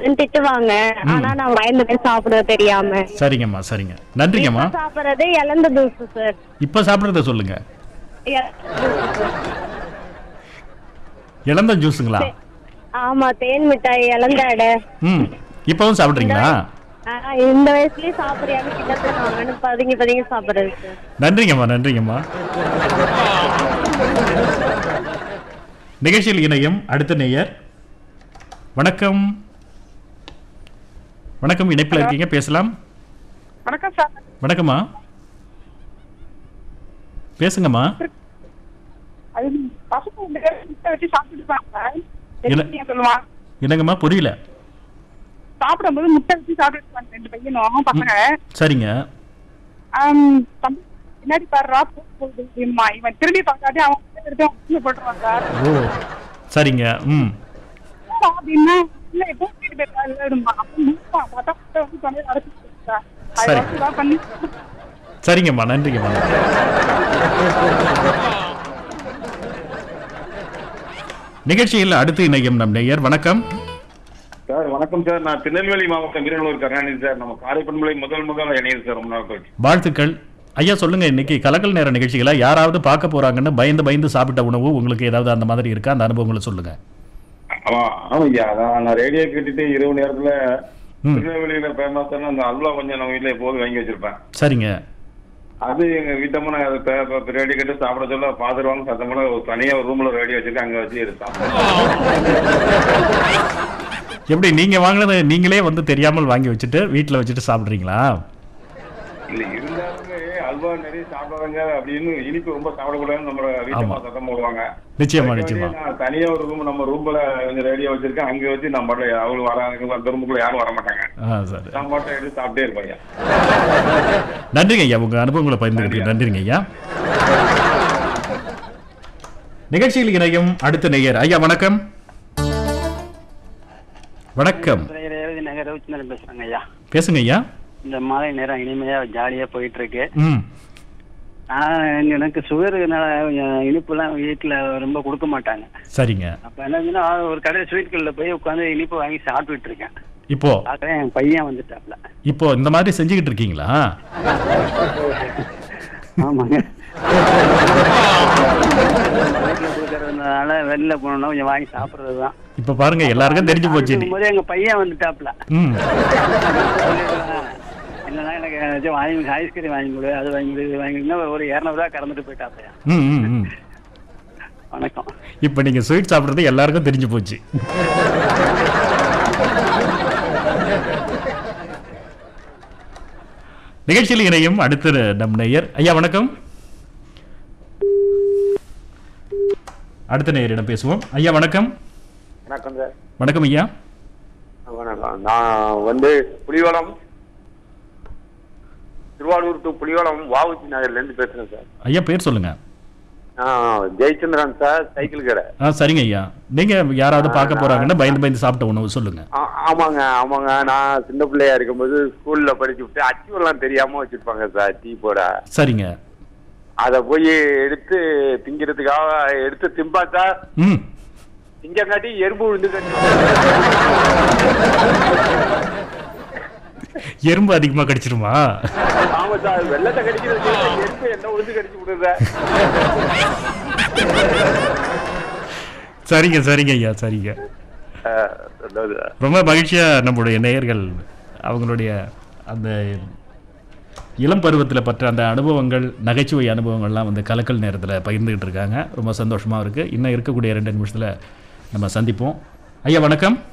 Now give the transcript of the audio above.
சாப்பிடாதுன்னு திட்டுவாங்க ஆனா நான் பயந்துட்டேன் சாப்பிட தெரியாம சரிங்கம்மா சரிங்க நன்றிங்கம்மா இப்ப சாப்பிடுறது இழந்த தூசு சார் இப்போ சாப்பிட்றத சொல்லுங்க இழந்த juice sir. இளந்த ஜூஸுங்களா ஆமா தேன் மிட்டாய் இழந்த அடை ம் இப்போவும் சாப்பிட்றீங்களா ஆனா இந்த வயசுலயே சாப்பிடுறியான்னு கிட்ட வாங்கன்னு பதுங்கி பதுங்கி சாப்பிடுறது சார் நன்றிங்கம்மா நன்றிங்கம்மா நிகழ்ச்சியில் இணையம் அடுத்த நேயர் வணக்கம் வணக்கம் இணைப்பில் இருக்கீங்க பேசலாம் வணக்கம் சார் வணக்கம்மா பேசுங்கம்மா அது பசங்க வந்து முட்டை வச்சு சாப்பிட்டுருப்பாங்க இல்ல. எப்படி சொல்லுவான் என்னங்கம்மா புரியல சாப்பிடும்போது முட்டை வச்சு சாப்பிட்டுருப்பாங்க ரெண்டு பையனும் பசங்க சரிங்க ஆம், தம்பி பின்னாடி பாடுறா போகுது அப்படின்னுமா. இவன் திரும்பி பார்க்காட்டி அவன் முட்டை எடுத்து அவன் கீழே போட்டுருவான் சார் ஓ சரிங்க ம் என்னடா அப்படின்னா இல்ல எப்போ வீட்டு போயிருக்கா இல்ல அப்படிம்பா. அப்ப முட்டை பார்த்தா முட்டை வந்து தொண்டையில அடைச்சு போயிடுச்சு சார். அது சரி. வந்து இதா பண்ணி சரிங்கம்மா நன்றிங்கம்மா நிகழ்ச்சியில் அடுத்து இணையம் நம் நேயர் வணக்கம் சார் வணக்கம் சார் நான் திருநெல்வேலி மாவட்டம் வீரனூர் கருணாநிதி சார் நம்ம காரைப்பண்பளை முதல் முதல் இணையுது சார் ரொம்ப நாள் கழிச்சு வாழ்த்துக்கள் ஐயா சொல்லுங்க இன்னைக்கு கலக்கல் நேர நிகழ்ச்சிகளை யாராவது பார்க்க போறாங்கன்னு பயந்து பயந்து சாப்பிட்ட உணவு உங்களுக்கு ஏதாவது அந்த மாதிரி இருக்கா அந்த அனுபவங்களை சொல்லுங்க ஆமா ஆமா ஐயா அதான் நான் ரேடியோ கேட்டுட்டு இரவு நேரத்துல ம். திருநெல்வேலியில ஃபேமஸான அந்த அல்வா கொஞ்சம் நம்ம வீட்டுல எப்போதும் வாங்கி வச்சிருப்பேன் சரிங்க அது எங்க வீட்டம்மா நான் அதை ரேடியோ கேட்டு சாப்பிட சொல்ல பாத்துருவாங்க சத்தமான ஒரு தனியா ஒரு ரூம்ல ரேடியோ வச்சிருக்கேன் அங்க வச்சு எடுத்தான் எப்படி நீங்க வாங்கினது நீங்களே வந்து தெரியாமல் வாங்கி வச்சுட்டு வீட்டில் வச்சுட்டு சாப்பிட்றீங்களா இல்ல இருந்தாலுமே அல்வா நிறைய சாப்பிடுறாங்க அப்படின்னு இனிப்பு ரொம்ப சாப்பிடக்கூடாதுன்னு நம்ம வீட்டம்மா ஆமா. சத்தம் போடுவாங்க நிச்சயமா நிச்சயமா நான் தனியா ஒரு ரூம் நம்ம ரூம்ல கொஞ்சம் ரேடியோ வச்சிருக்கேன் அங்க வச்சு நம்ம பாட்டுல அவங்க வராங்க அந்த ரூமுக்குள்ள யாரும் வர மாட்டாங்க ஆ சரி நான் மட்டும் எடுத்து சாப்பிட்டே இருப்பேன் நன்றிங்க ஐயா உங்க அனுபவங்களை பகிர்ந்துக்கிட்டு நன்றிங்க ஐயா நிகழ்ச்சியில் இணையும் அடுத்த நேயர் ஐயா வணக்கம் வணக்கம் ரேவதி நகர் ரவிச்சந்திரன் பேசுறேங்க ஐயா பேசுங்க ஐயா இந்த மாலை நேரம் இனிமையா ஜாலியா போயிட்டு இருக்கு ம் நான் எனக்கு சுகர் இனிப்புலாம் வீட்டுல ரொம்ப கொடுக்க மாட்டாங்க சரிங்க அப்ப என்னதுன்னா ஒரு கடையில் ஸ்வீட் கடையில் போய் உட்காந்து இனிப்பு வாங்கி சாப்பிட்டுட்டு இருக்கேன் இப்போ பார்க்கறேன் என் பையன் வந்துட்டாப்ல இப்போ இந்த மாதிரி செஞ்சுக்கிட்டு இருக்கீங்களா ஆமாங்க வீட்டுல கொடுக்கறதுனால வெளில போனோம்னா கொஞ்சம் வாங்கி சாப்பிடுறது தான் இப்போ பாருங்க எல்லாருக்கும் தெரிஞ்சு போச்சு நீ போது எங்க பையன் வந்துட்டாப்ல ம் இல்லைன்னா எனக்கு ஏதாச்சும் வாங்கி ஐஸ்கிரீம் வாங்கி கொடு அது வாங்கி கொடு இது வாங்கி கொடுன்னா ஒரு இரநூறுவா கறந்துட்டு போயிட்டாப்பையா ம் ம் ம் வணக்கம் இப்போ நீங்க ஸ்வீட் சாப்பிட்றது எல்லாருக்கும் தெரிஞ்சு போச்சு நிகழ்ச்சியில் இணையும் அடுத்த நம் நேயர் ஐயா வணக்கம் அடுத்த நேயரிடம் பேசுவோம் ஐயா வணக்கம் வணக்கம் சார் வணக்கம் ஐயா வணக்கம் நான் வந்து புலிவளம் திருவாரூர் டு புலிவளம் வாவுச்சி நகர்ல இருந்து பேசுறேன் சார் ஐயா பேர் சொல்லுங்க நான் ஜெயச்சந்திரன் சார் சைக்கிள் கடை ஆ சரிங்க ஐயா நீங்க யாராவது பார்க்க போறாங்கன்னா பயந்து பயந்து சாப்பிட்ட உணவு சொல்லுங்க ஆ, ஆமாங்க ஆமாங்க நான் சின்ன பிள்ளையா இருக்கும்போது ஸ்கூல்ல படிச்சு விட்டு அச்சுவெல்லாம் தெரியாம வச்சிருப்பாங்க சார் டீ போட சரிங்க அதை போய் எடுத்து திங்கிறதுக்காக எடுத்து திம்பா சார் ம் திங்கங்காட்டி எறும்பு விழுந்து கட்டி எறும்பு அதிகமா கடிச்சிருமா ஆமா சார் வெள்ளத்தை கடிக்கிறது எறும்பு என்ன விழுந்து கடிச்சு விடுறத சரிங்க சரிங்க ஐயா சரிங்க ரொம்ப மகிழ்ச்சியா நம்முடைய நேயர்கள் அவங்களுடைய அந்த இளம் பருவத்தில் பற்ற அந்த அனுபவங்கள் நகைச்சுவை அனுபவங்கள்லாம் வந்து கலக்கல் நேரத்தில் பகிர்ந்துகிட்டு இருக்காங்க ரொம்ப சந்தோஷமாக இருக்குது இன்னும் இருக்கக்கூடிய ரெண்டு நிமிஷத்தில் நம்ம சந்திப்போம் ஐயா வணக்கம்